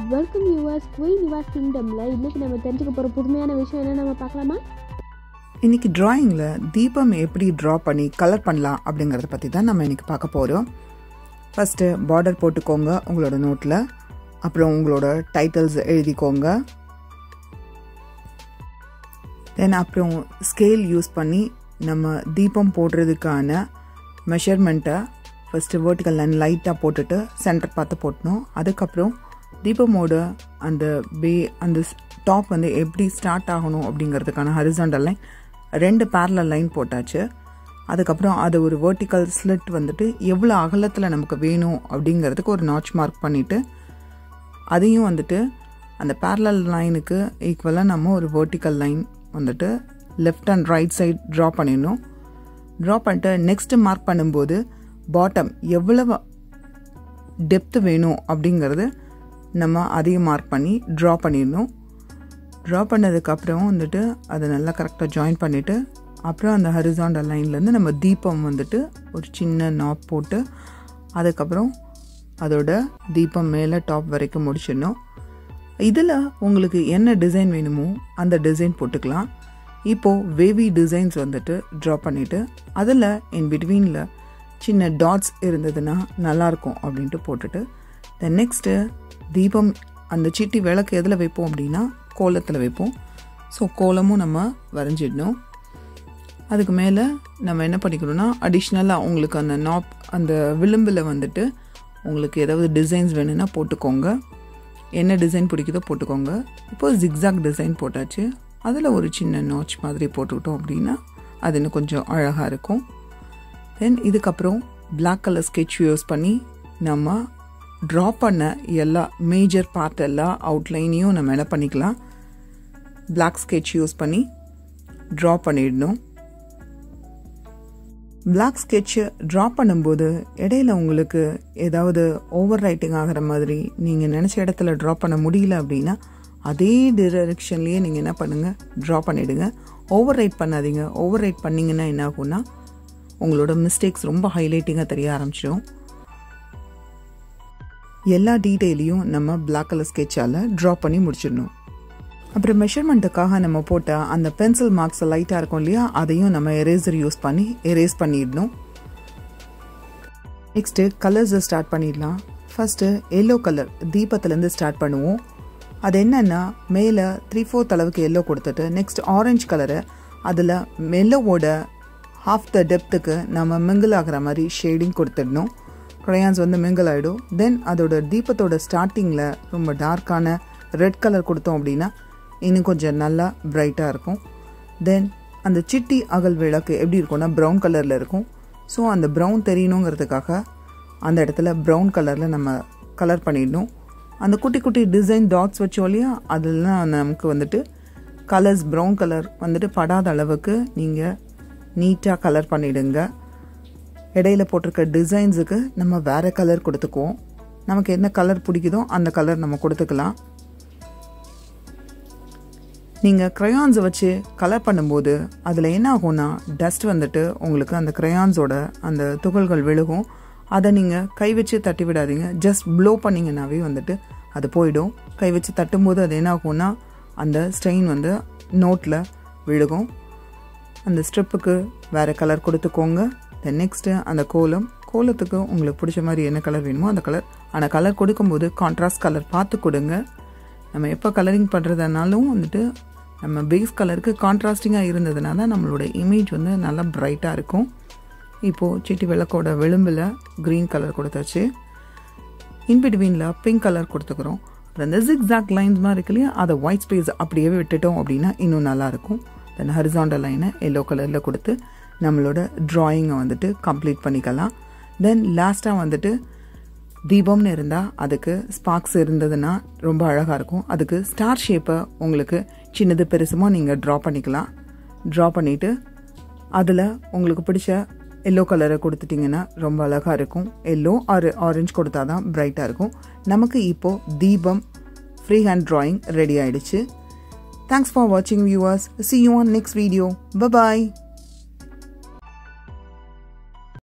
welcome yours Queen Nivas கிங்டமில் இன்றைக்கி நம்ம தெரிஞ்சுக்க போகிற புதுமையான விஷயம் என்ன நம்ம பார்க்கலாமா இன்னைக்கு டிராயிங்கில் தீபம் எப்படி ட்ரா பண்ணி கலர் பண்ணலாம் அப்படிங்கிறத பற்றி தான் நம்ம இன்னைக்கு பார்க்க போகிறோம் ஃபஸ்ட்டு பார்டர் போட்டுக்கோங்க உங்களோட நோட்டில் அப்புறம் உங்களோட டைட்டில்ஸ் எழுதிக்கோங்க தென் அப்புறம் ஸ்கேல் யூஸ் பண்ணி நம்ம தீபம் போடுறதுக்கான மெஷர்மெண்ட்டை ஃபஸ்ட்டு வேர்ட்டிக்கல் லைன் லைட்டாக போட்டுட்டு சென்டர் பார்த்து போட்டணும் அதுக்கப்புறம் தீபமோட அந்த பே அந்த டாப் வந்து எப்படி ஸ்டார்ட் ஆகணும் அப்படிங்கிறதுக்கான ஹரிசாண்டல் லைன் ரெண்டு பேரலல் லைன் போட்டாச்சு அதுக்கப்புறம் அது ஒரு வேர்ட்டிக்கல் ஸ்லிட் வந்துட்டு எவ்வளோ அகலத்தில் நமக்கு வேணும் அப்படிங்கிறதுக்கு ஒரு நாச் மார்க் பண்ணிவிட்டு அதையும் வந்துட்டு அந்த பேரலல் லைனுக்கு ஈக்குவலாக நம்ம ஒரு வேர்ட்டிக்கல் லைன் வந்துட்டு left and right side draw பண்ணிடணும் ட்ரா பண்ணிட்டு நெக்ஸ்ட்டு மார்க் பண்ணும்போது பாட்டம் எவ்வளவு டெப்த்து வேணும் அப்படிங்கிறது நம்ம அதையும் மார்க் பண்ணி ட்ரா பண்ணிடணும் ட்ரா பண்ணதுக்கப்புறம் வந்துட்டு அதை நல்லா கரெக்டாக ஜாயின் பண்ணிவிட்டு அப்புறம் அந்த ஹரிசாண்டல் லைன்லேருந்து நம்ம தீபம் வந்துட்டு ஒரு சின்ன நாப் போட்டு அதுக்கப்புறம் அதோட தீபம் மேலே டாப் வரைக்கும் முடிச்சிடணும் இதில் உங்களுக்கு என்ன டிசைன் வேணுமோ அந்த டிசைன் போட்டுக்கலாம் இப்போது வேவி டிசைன்ஸ் வந்துட்டு ட்ரா பண்ணிவிட்டு அதில் இன் பிட்வீனில் சின்ன டாட்ஸ் இருந்ததுன்னா நல்லாயிருக்கும் அப்படின்ட்டு போட்டுட்டு தென் நெக்ஸ்ட்டு தீபம் அந்த சிட்டி விளக்கு எதில் வைப்போம் அப்படின்னா கோலத்தில் வைப்போம் ஸோ கோலமும் நம்ம வரைஞ்சிடணும் அதுக்கு மேலே நம்ம என்ன பண்ணிக்கணும்னா அடிஷ்னலாக உங்களுக்கு அந்த நாப் அந்த விளிம்பில் வந்துட்டு உங்களுக்கு ஏதாவது டிசைன்ஸ் வேணும்னா போட்டுக்கோங்க என்ன டிசைன் பிடிக்குதோ போட்டுக்கோங்க இப்போ ஜிக்ஸாக் டிசைன் போட்டாச்சு அதில் ஒரு சின்ன நாச் மாதிரி போட்டுக்கிட்டோம் அப்படின்னா அது இன்னும் கொஞ்சம் அழகாக இருக்கும் தென் இதுக்கப்புறம் பிளாக் கலர் ஸ்கெட்ச் யூஸ் பண்ணி நம்ம ட்ரா பண்ண எல்லா மேஜர் பார்ட் எல்லா அவுட்லைனையும் நம்ம என்ன பண்ணிக்கலாம் பிளாக் ஸ்கெட்ச் யூஸ் பண்ணி ட்ரா பண்ணிடணும் பிளாக் ஸ்கெட்சு ட்ரா பண்ணும்போது இடையில உங்களுக்கு ஏதாவது ஓவர் ரைட்டிங் ஆகிற மாதிரி நீங்கள் நினச்ச இடத்துல ட்ரா பண்ண முடியல அப்படின்னா அதே டிரெக்ஷன்லேயே நீங்கள் என்ன பண்ணுங்கள் ட்ரா பண்ணிவிடுங்க ஓவர் ரைட் பண்ணாதீங்க ஓவர் ரைட் பண்ணிங்கன்னா என்ன ஆகும்னா உங்களோட மிஸ்டேக்ஸ் ரொம்ப ஹைலைட்டிங்காக தெரிய ஆரம்பிச்சிடும் எல்லா டீட்டெயிலையும் நம்ம பிளாக் கலர் ஸ்கெட்சால் ட்ரா பண்ணி முடிச்சிடணும் அப்புறம் மெஷர்மெண்ட்டுக்காக நம்ம போட்ட அந்த பென்சில் மார்க்ஸ் லைட்டாக இருக்கும் இல்லையா அதையும் நம்ம எரேசர் யூஸ் பண்ணி எரேஸ் பண்ணிடணும் நெக்ஸ்ட்டு கலர்ஸை ஸ்டார்ட் பண்ணிடலாம் ஃபஸ்ட்டு எல்லோ கலர் தீபத்துலேருந்து ஸ்டார்ட் பண்ணுவோம் அது என்னென்னா மேலே த்ரீ ஃபோர்த் அளவுக்கு எல்லோ கொடுத்துட்டு நெக்ஸ்ட் ஆரஞ்சு கலரை அதில் மெல்லோவோட ஹாஃப் த டெப்த்துக்கு நம்ம மிங்கிள் ஆகிற மாதிரி ஷேடிங் கொடுத்துடணும் க்ரையான்ஸ் வந்து மிங்கிள் ஆகிடும் தென் அதோட தீபத்தோட ஸ்டார்டிங்கில் ரொம்ப டார்க்கான ரெட் கலர் கொடுத்தோம் அப்படின்னா இன்னும் கொஞ்சம் நல்லா பிரைட்டாக இருக்கும் தென் அந்த சிட்டி அகல் விளக்கு எப்படி இருக்கும்னா ப்ரௌன் கலரில் இருக்கும் ஸோ அந்த ப்ரௌன் தெரியணுங்கிறதுக்காக அந்த இடத்துல ப்ரௌன் கலரில் நம்ம கலர் பண்ணிடணும் அந்த குட்டி குட்டி டிசைன் டாட்ஸ் வச்சோம் இல்லையா அதெல்லாம் நமக்கு வந்துட்டு கலர்ஸ் ப்ரௌன் கலர் வந்துட்டு படாத அளவுக்கு நீங்கள் நீட்டாக கலர் பண்ணிவிடுங்க இடையில போட்டிருக்க டிசைன்ஸுக்கு நம்ம வேறு கலர் கொடுத்துக்குவோம் நமக்கு என்ன கலர் பிடிக்குதோ அந்த கலர் நம்ம கொடுத்துக்கலாம் நீங்கள் க்ரையான்ஸை வச்சு கலர் பண்ணும்போது அதில் என்ன ஆகும்னா டஸ்ட் வந்துட்டு உங்களுக்கு அந்த க்ரையான்ஸோட அந்த துகள்கள் விழுகும் அதை நீங்கள் கை வச்சு தட்டி விடாதீங்க ஜஸ்ட் ப்ளோ பண்ணிங்கன்னாவே வந்துட்டு அது போயிடும் கை வச்சு தட்டும்போது அது என்ன ஆகும்னா அந்த ஸ்ட்ரெயின் வந்து நோட்டில் விழுகும் அந்த ஸ்ட்ரிப்புக்கு வேறு கலர் கொடுத்துக்கோங்க தென் நெக்ஸ்ட்டு அந்த கோலம் கோலத்துக்கு உங்களுக்கு பிடிச்ச மாதிரி என்ன கலர் வேணுமோ அந்த கலர் ஆனால் கலர் கொடுக்கும்போது கான்ட்ராஸ்ட் கலர் பார்த்து கொடுங்க நம்ம எப்போ கலரிங் பண்ணுறதுனாலும் வந்துட்டு நம்ம பேஸ் கலருக்கு கான்ட்ராஸ்டிங்காக இருந்ததுனால நம்மளோட இமேஜ் வந்து நல்லா பிரைட்டாக இருக்கும் இப்போது சிட்டி விளக்கோட விளிம்பில் க்ரீன் கலர் கொடுத்தாச்சு இன்பிட்வீனில் பிங்க் கலர் கொடுத்துக்கிறோம் அப்புறம் இந்த ஜிக்ஸாக் லைன்ஸ் மாதிரி இருக்கு இல்லையா அதை ஒயிட் ஸ்பேஸ் அப்படியே விட்டுட்டோம் அப்படின்னா இன்னும் நல்லாயிருக்கும் தென் ஹரிசாண்டல் லைனை எல்லோ கலரில் கொடுத்து நம்மளோட ட்ராயிங்கை வந்துட்டு கம்ப்ளீட் பண்ணிக்கலாம் தென் லாஸ்ட்டாக வந்துட்டு தீபம்னு இருந்தால் அதுக்கு ஸ்பார்க்ஸ் இருந்ததுன்னா ரொம்ப அழகாக இருக்கும் அதுக்கு ஸ்டார் ஷேப்பை உங்களுக்கு சின்னது பெருசுமாக நீங்கள் ட்ரா பண்ணிக்கலாம் ட்ரா பண்ணிவிட்டு அதில் உங்களுக்கு பிடிச்ச எல்லோ கலரை கொடுத்துட்டிங்கன்னா ரொம்ப அழகாக இருக்கும் எல்லோ ஆர் ஆரஞ்சு கொடுத்தா தான் பிரைட்டாக இருக்கும் நமக்கு இப்போது தீபம் ஃப்ரீ ஹேண்ட் ட்ராயிங் ரெடி ஆயிடுச்சு தேங்க்ஸ் ஃபார் வாட்சிங் viewers see you on next video bye bye